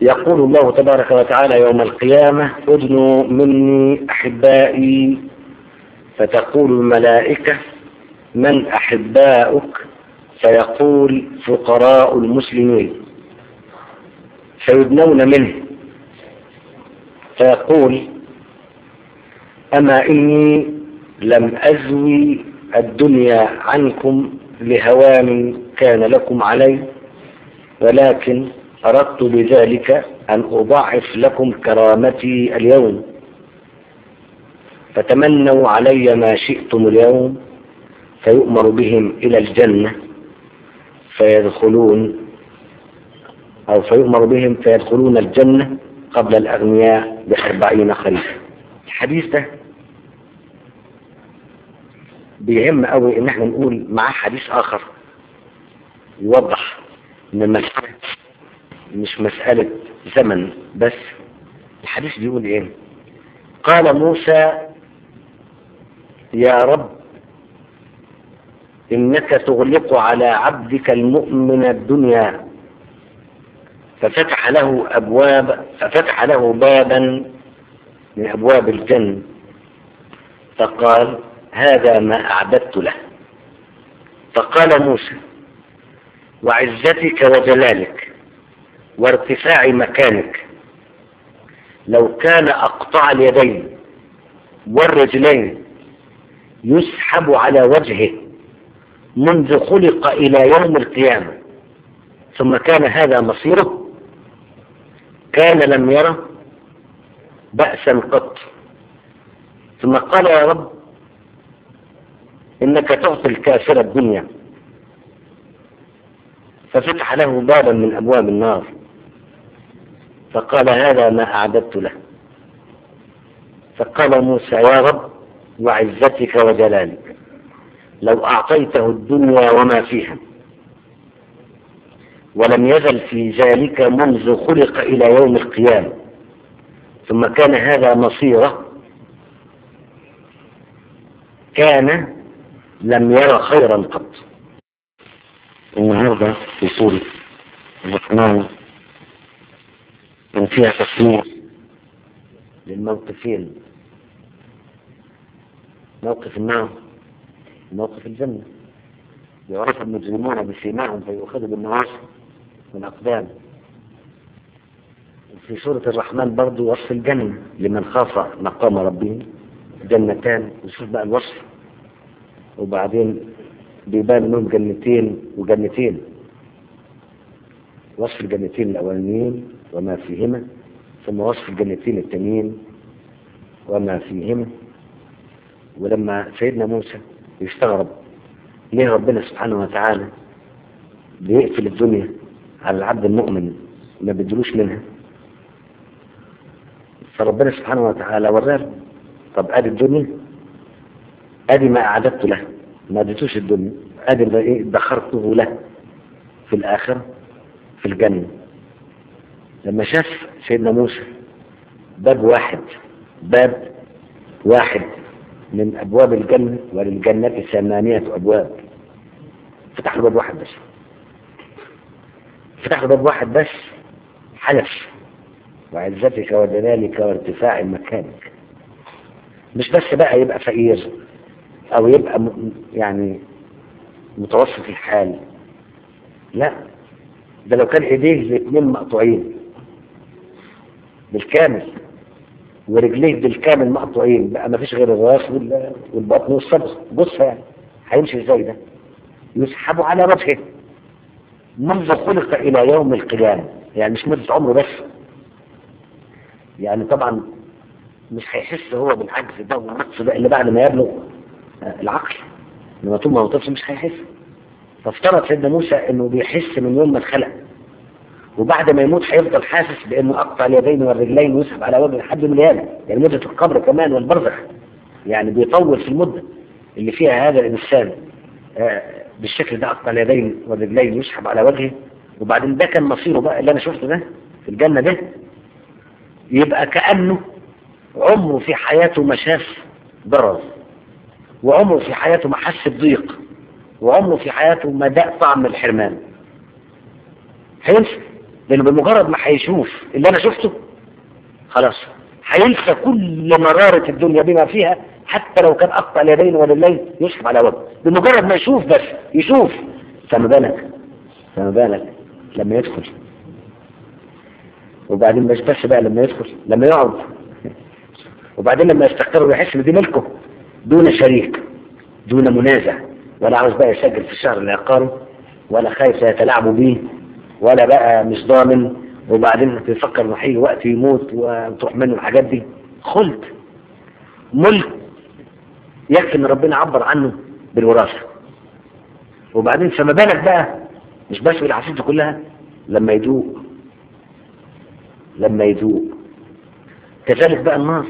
يقول الله تبارك وتعالى يوم القيامة ادنوا مني أحبائي فتقول الملائكة من أحباؤك فيقول فقراء المسلمين فيدنون منه فيقول أما إني لم أزوي الدنيا عنكم لهوان كان لكم علي ولكن أردت بذلك أن أضاعف لكم كرامتي اليوم فتمنوا علي ما شئتم اليوم فيؤمر بهم إلى الجنة فيدخلون أو فيؤمر بهم فيدخلون الجنة قبل الأغنياء بأربعين خريفا الحديث ده بيهم قوي ان احنا نقول معاه حديث اخر يوضح ان المسألة مش مسألة زمن بس الحديث بيقول ايه قال موسى يا رب انك تغلق على عبدك المؤمن الدنيا ففتح له ابواب ففتح له بابا من ابواب الجنة فقال هذا ما أعددت له فقال موسى وعزتك وجلالك وارتفاع مكانك لو كان أقطع اليدين والرجلين يسحب على وجهه منذ خلق إلى يوم القيامة ثم كان هذا مصيره كان لم يرى بأسا قط ثم قال يا رب إنك تعطي الكافر الدنيا ففتح له بابا من أبواب النار فقال هذا ما أعددت له فقال موسى يا رب وعزتك وجلالك لو أعطيته الدنيا وما فيها ولم يزل في ذلك منذ خلق إلى يوم القيامة ثم كان هذا مصيره كان لم يرى خيرا قط النهارده في سورة الرحمن كان فيها تصنيع للموقفين موقف النار موقف الجنة يعرف المجرمون بسيماهم فيؤخذوا بالنواصي والأقدام في سورة الرحمن برضو وصف الجنة لمن خاف مقام ربه جنتان وشوف بقى الوصف وبعدين بيبان منهم جنتين وجنتين وصف الجنتين الأولانيين وما فيهما ثم وصف الجنتين التانيين وما فيهما ولما سيدنا موسى يستغرب ليه ربنا سبحانه وتعالى بيقفل الدنيا على العبد المؤمن ما بيدلوش منها فربنا سبحانه وتعالى وراه طب ادي الدنيا ادي ما اعددت له ما اديتوش الدنيا ادي ما ايه ادخرته له في الاخره في الجنه لما شاف سيدنا موسى باب واحد باب واحد من ابواب الجنه وللجنه ثمانيه ابواب فتح له باب واحد بس فتح له باب واحد بس حلف وعزتك وجلالك وارتفاع مكانك مش بس بقى يبقى فقير او يبقى م- يعني متوسط الحال لا ده لو كان ايديه الاثنين مقطوعين بالكامل ورجليه بالكامل مقطوعين بقى ما فيش غير الراس وال- والبطن والصدر بص يعني هيمشي ازاي ده يسحب على وجهه منذ خلق الى يوم القيامه يعني مش مده عمره بس يعني طبعا مش هيحس هو بالعجز ده والنقص ده اللي بعد ما يبلغ آه، العقل لما طول ما هو طفل مش هيحس فافترض سيدنا موسى انه بيحس من يوم ما اتخلق وبعد ما يموت هيفضل حاسس بانه اقطع اليدين والرجلين ويسحب على وجه لحد من اليابة يعني مدة القبر كمان والبرزخ يعني بيطول في المدة اللي فيها هذا الانسان آه، بالشكل ده اقطع اليدين والرجلين ويسحب على وجهه وبعدين ده كان مصيره بقى اللي انا شفته ده في الجنة ده يبقى كأنه عمره في حياته ما شاف ضرر وعمره في حياته ما حس بضيق وعمره في حياته ما داق طعم الحرمان هينسى لانه بمجرد ما هيشوف اللي انا شفته خلاص هينسى كل مرارة الدنيا بما فيها حتى لو كان أقطع اليدين والليل يسحب على وجهه بمجرد ما يشوف بس يشوف فما بالك فما بالك لما يدخل وبعدين مش بس بقى لما يدخل لما يقعد وبعدين لما يستقر ويحس ان دي ملكه دون شريك دون منازع ولا عاوز بقى يسجل في الشهر العقاري ولا خايف يتلاعبوا بيه ولا بقى مش ضامن وبعدين تفكر انه هيجي وقت يموت وتروح منه الحاجات دي خلد ملك يكفي ان ربنا عبر عنه بالوراثه وبعدين فما بالك بقى مش بس بالعافيه دي كلها لما يدوق لما يدوق كذلك بقى النار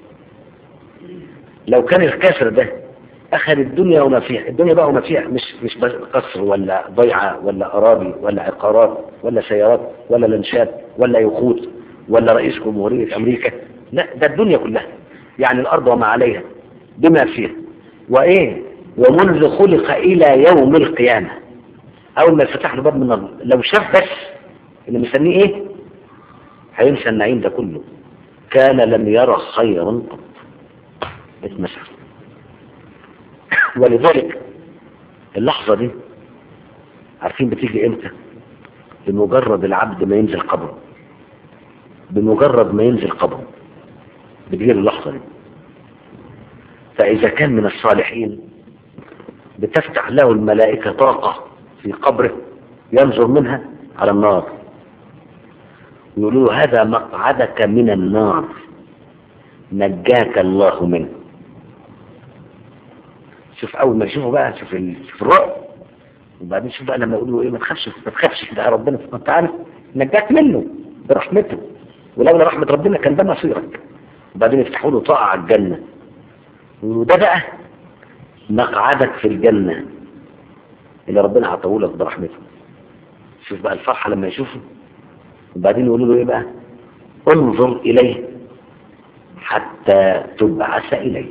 لو كان الكافر ده اخذ الدنيا وما فيها الدنيا بقى وما فيها مش مش بس قصر ولا ضيعه ولا اراضي ولا عقارات ولا سيارات ولا لانشات ولا يخوت ولا رئيس جمهوريه امريكا لا ده الدنيا كلها يعني الارض وما عليها بما فيها وايه ومنذ خلق الى يوم القيامه اول ما يفتح له باب من النار لو شاف بس اللي مستنيه ايه هينسى النعيم ده كله كان لم يرى خيرا قط اتمسح ولذلك اللحظة دي عارفين بتيجي امتى بمجرد العبد ما ينزل قبره بمجرد ما ينزل قبره بتجي اللحظة دي فإذا كان من الصالحين بتفتح له الملائكة طاقة في قبره ينظر منها على النار يقولوا له هذا مقعدك من النار نجاك الله منه شوف اول ما يشوفوا بقى شوف ال... شوف الرعب وبعدين شوف بقى لما يقولوا ايه ما تخافش ما تخافش ده ربنا سبحانه وتعالى نجاك منه برحمته ولولا رحمة ربنا كان ده مصيرك وبعدين يفتحوا له طاقة على الجنة وده بقى مقعدك في الجنة اللي ربنا عطاه لك برحمته شوف بقى الفرحة لما يشوفه وبعدين يقولوا له ايه بقى انظر اليه حتى تبعث اليه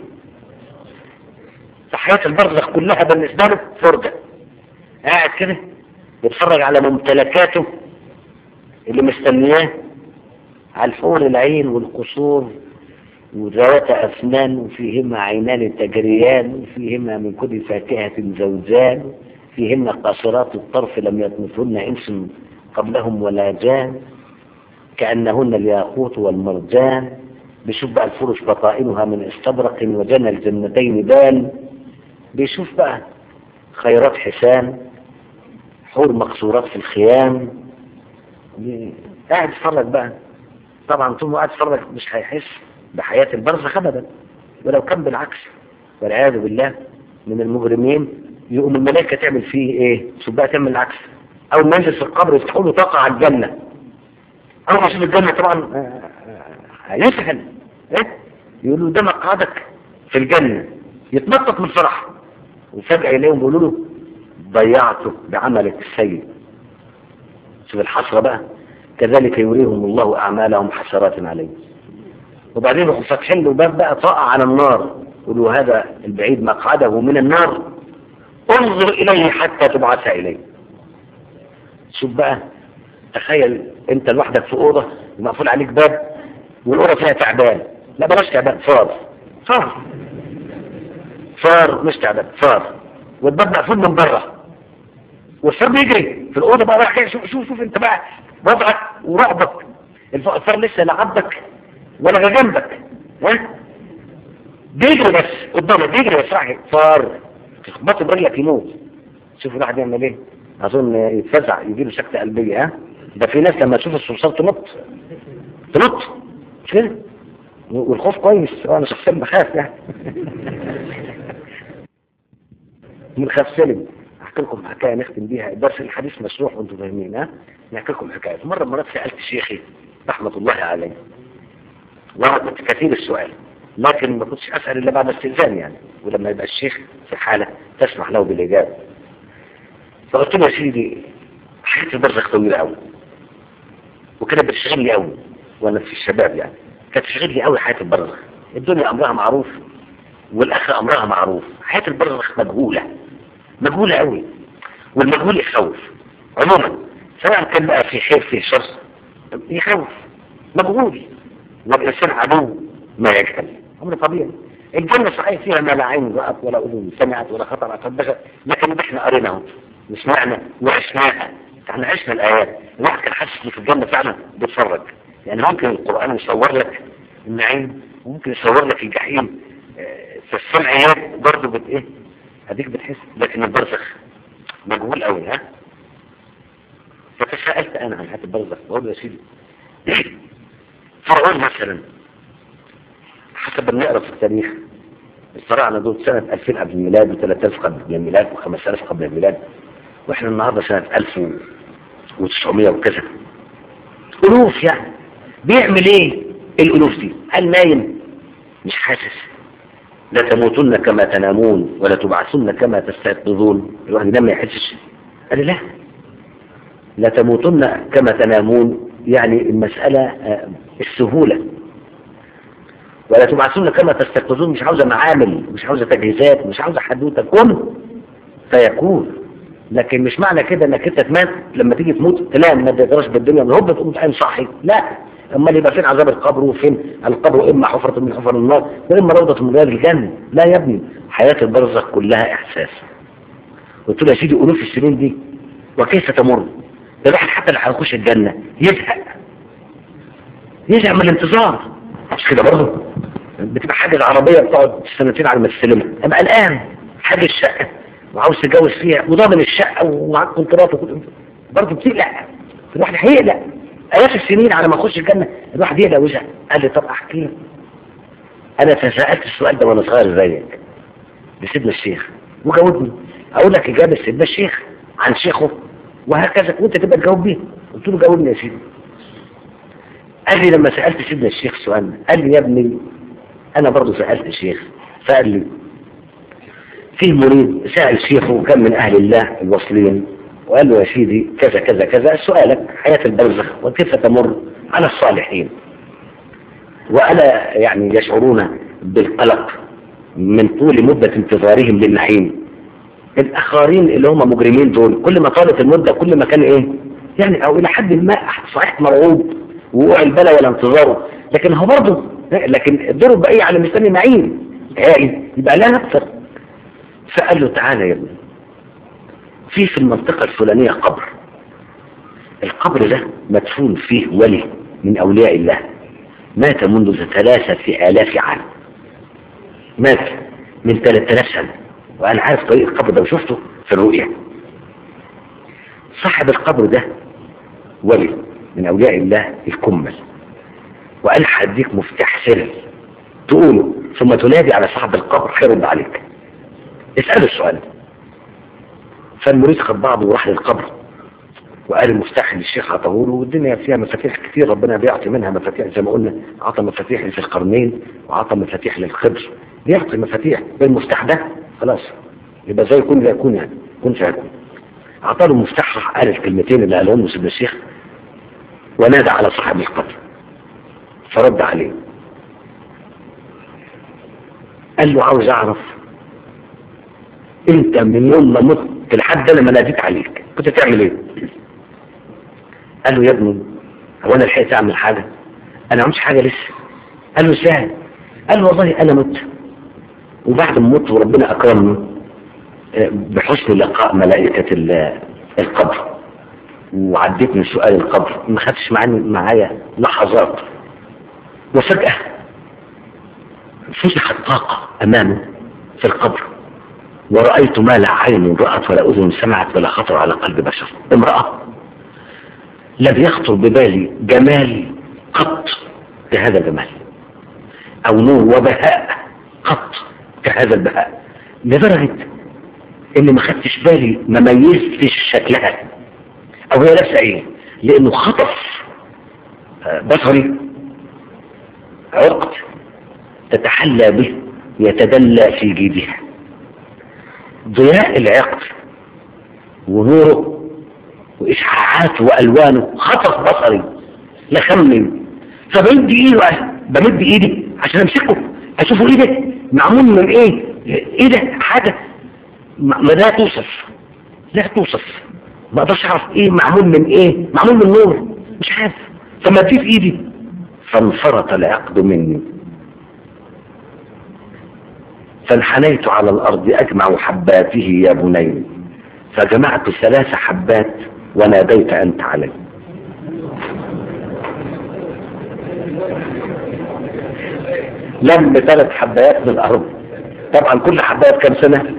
فحياة البرزخ كلها بالنسبة له فرجة قاعد كده يتفرج على ممتلكاته اللي مستنياه على الحور العين والقصور وذوات أفنان وفيهما عينان تجريان وفيهما من كل فاكهة زوجان فيهن قاصرات الطرف لم يطمثهن إنس قبلهم ولا جان كأنهن الياقوت والمرجان بيشوف بقى الفرش بطائنها من استبرق وجنى الجنتين دان بيشوف بقى خيرات حسان حور مقصورات في الخيام قاعد يتفرج بقى طبعا طول ما قاعد يتفرج مش هيحس بحياة البرزخ ابدا ولو كان بالعكس والعياذ بالله من المجرمين يقوم الملائكة تعمل فيه ايه شوف بقى تعمل العكس اول ما ينزل في القبر يفتحوا له طاقة على الجنة اول ما يشوف الجنة طبعا هيسخن ايه يقولوا ده مقعدك في الجنة يتنطط من الفرح وفجأة يلاقيهم بيقولوا له ضيعته بعملك السيء شوف الحسرة بقى كذلك يريهم الله أعمالهم حسرات عليه وبعدين يروحوا فاتحين له باب بقى طاقة على النار يقولوا هذا البعيد مقعده من النار انظر إليه حتى تبعث إليه شوف بقى تخيل انت لوحدك في أوضة ومقفول عليك باب والأوضة فيها تعبان لا بلاش تعبان فار فار فار مش تعبان فار والباب مقفول من بره والفار بيجري في الأوضة بقى راح شوف شوف شوف انت بقى وضعك ورعبك الفار لسه لا عضك ولا جنبك ها بيجري بس قدامك بيجري بس راح فار تخبطه برجلك يموت شوف الواحد يعمل ايه اظن يتفزع يجي له سكته قلبيه ها ده في ناس لما تشوف الصرصار تنط تنط مش كده والخوف كويس انا شخصيا بخاف يعني من خاف سلم احكي لكم حكايه نختم بيها درس الحديث مشروح وانتم فاهمين ها نحكي لكم حكايه في مره مرات سالت شيخي رحمه الله عليه وانا كنت كثير السؤال لكن ما كنتش اسال الا بعد استئذان يعني ولما يبقى الشيخ في حاله تسمح له بالاجابه فقلت له يا سيدي حياتي البرزخ طويله قوي وكده بتشغلني قوي وانا في الشباب يعني كانت تشغلني قوي حياه البرزخ الدنيا امرها معروف والاخره امرها معروف حياه البرزخ مجهوله مجهوله قوي والمجهول يخوف عموما سواء كان بقى في خير في شر يخوف مجهول والإنسان عدو ما يجهل أمر طبيعي الجنة صحيح فيها ما لا عين رأت ولا أذن سمعت ولا خطر على قلب لكن احنا قريناهم وسمعنا وعشناها احنا عشنا الآيات الواحد كان حاسس إن في الجنة فعلا بيتفرج يعني ممكن القرآن يصور لك النعيم وممكن يصور لك الجحيم آه، في السمعيات برضه بت ايه هديك بتحس لكن البرزخ مجهول قوي ها فتساءلت انا عن هات البرزخ بقول له يا سيدي فرعون مثلا حسب ما نقرا في التاريخ الفراعنه دول سنه 2000 قبل الميلاد و3000 قبل الميلاد و5000 قبل الميلاد واحنا النهارده سنه 1900 وكذا الوف يعني بيعمل ايه الالوف دي هل نايم مش حاسس لا تموتن كما تنامون ولا تبعثن كما تستيقظون الواحد ينام ما يحسش قال لي لا لا تموتن كما تنامون يعني المسألة آه، السهولة ولا تبعثون كما تستيقظون مش عاوزة معامل مش عاوزة تجهيزات مش عاوزة حدوتة كن فيكون لكن مش معنى كده انك انت تمات لما تيجي تموت تنام ما تقدرش بالدنيا من هوب تقوم تقوم صحي لا امال يبقى فين عذاب القبر وفين القبر اما حفرة من حفر النار واما روضة من رياض الجنة لا يا ابني حياة البرزخ كلها احساس قلت له يا سيدي الوف السنين دي وكيف تمر ده الواحد حتى اللي هيخش الجنة يزهق يزهق من الانتظار مش كده برضه بتبقى حاجة العربية بتقعد سنتين على ما تستلمها ابقى الان حاجة الشقة وعاوز تتجوز فيها وضامن الشقة ومعاك كونترات وكل برضه بتقلق الواحد هيقلق آلاف السنين على ما اخش الجنة الواحد يقلق ويزهق قال لي طب احكي لك انا تساءلت السؤال ده وانا صغير زيك لسيدنا الشيخ وجاوبني اقول لك اجابه سيدنا الشيخ عن شيخه وهكذا وانت تبقى تجاوب بيه قلت له جاوبني يا سيدي قال لي لما سالت سيدنا الشيخ سؤال قال لي يا ابني انا برضه سالت الشيخ فقال لي في مريد سأل شيخه كان من أهل الله الواصلين وقال له يا سيدي كذا كذا كذا سؤالك حياة البرزخ وكيف تمر على الصالحين وألا يعني يشعرون بالقلق من طول مدة انتظارهم للنعيم الآخرين اللي هم مجرمين دول كل ما طالت المدة كل ما كان إيه يعني أو إلى حد ما صحيح مرعوب ووقع البلا ولا انتظاره لكن هو برضه لكن الدور البقية على مستني نعيم يبقى لا أكثر فقال له تعالى يا ابني في في المنطقة الفلانية قبر القبر ده مدفون فيه ولي من أولياء الله مات منذ ثلاثة آلاف عام مات من ثلاثة آلاف سنة وأنا عارف طريق القبر ده وشفته في الرؤية صاحب القبر ده ولي من أولياء الله الكمل وقال هديك مفتاح سر تقوله ثم تنادي على صاحب القبر خير عليك اسأله السؤال ده فالمريد خد بعضه وراح للقبر وقال المفتاح اللي الشيخ عطاه له والدنيا فيها مفاتيح كتير ربنا بيعطي منها مفاتيح زي ما قلنا عطى مفاتيح في القرنين وعطى مفاتيح للخبر بيعطي مفاتيح بالمفتاح ده خلاص يبقى زي يكون زي يكون يعني كن فيكون عطى له مفتاح راح قال الكلمتين اللي قالهم له سيدنا الشيخ ونادى على صاحب القبر فرد عليه قال له عاوز اعرف انت من يوم ما مت لحد انا ما ناديت عليك كنت تعمل ايه قال له يا ابني هو انا لحقت اعمل حاجه انا عملتش حاجه لسه قال له ازاي قال له والله انا مت وبعد ما مت وربنا اكرمني بحسن لقاء ملائكه القبر وعديت من سؤال القبر ما خدتش معاني معايا لحظات وفجاه فتحت طاقه امامه في القبر ورأيت ما لا عين رأت ولا أذن سمعت ولا خطر على قلب بشر امرأة لم يخطر ببالي جمال قط كهذا الجمال أو نور وبهاء قط كهذا البهاء لدرجة إني ما خدتش بالي ما ميزتش شكلها أو هي لابسة إيه لأنه خطف بصري عقد تتحلى به يتدلى في جيبها ضياء العقد ونوره وإشعاعاته وألوانه خطف بصري لخمن فبمد ايده بمد ايدي عشان امسكه اشوفه ايه ده معمول من ايه ايه ده حاجة ما لا توصف لا توصف ما اقدرش اعرف ايه معمول من ايه معمول من نور مش عارف فما في ايدي فانفرط العقد مني فانحنيت على الارض اجمع حباته يا بني فجمعت ثلاث حبات وناديت انت علي لم ثلاث حبايات من الارض طبعا كل حبايه بكام سنه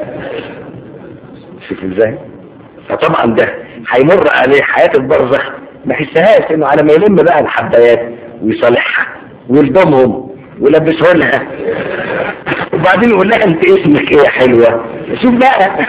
شوف ازاي فطبعا ده هيمر عليه حياه البرزخ ما يحسهاش انه على ما يلم بقى الحبايات ويصالحها ويلضمهم ويلبسه لها وبعدين يقول لها انت اسمك ايه يا حلوه شوف بقى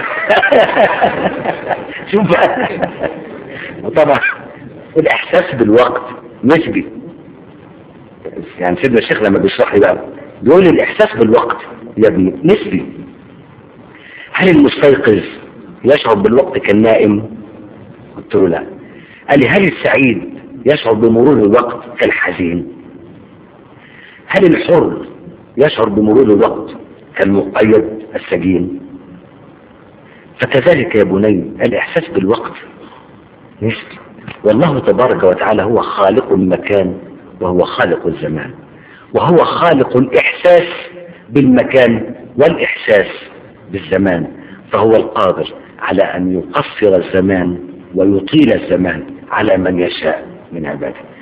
شوف بقى وطبعا الاحساس بالوقت نسبي يعني سيدنا الشيخ لما بيشرح لي بقى بيقول لي الاحساس بالوقت يا ابني نسبي هل المستيقظ يشعر بالوقت كالنائم قلت له لا قال لي هل السعيد يشعر بمرور الوقت كالحزين هل الحر يشعر بمرور الوقت كالمقيد السجين فكذلك يا بني الإحساس بالوقت نسبي والله تبارك وتعالى هو خالق المكان وهو خالق الزمان وهو خالق الإحساس بالمكان والإحساس بالزمان فهو القادر على أن يقصر الزمان ويطيل الزمان على من يشاء من عباده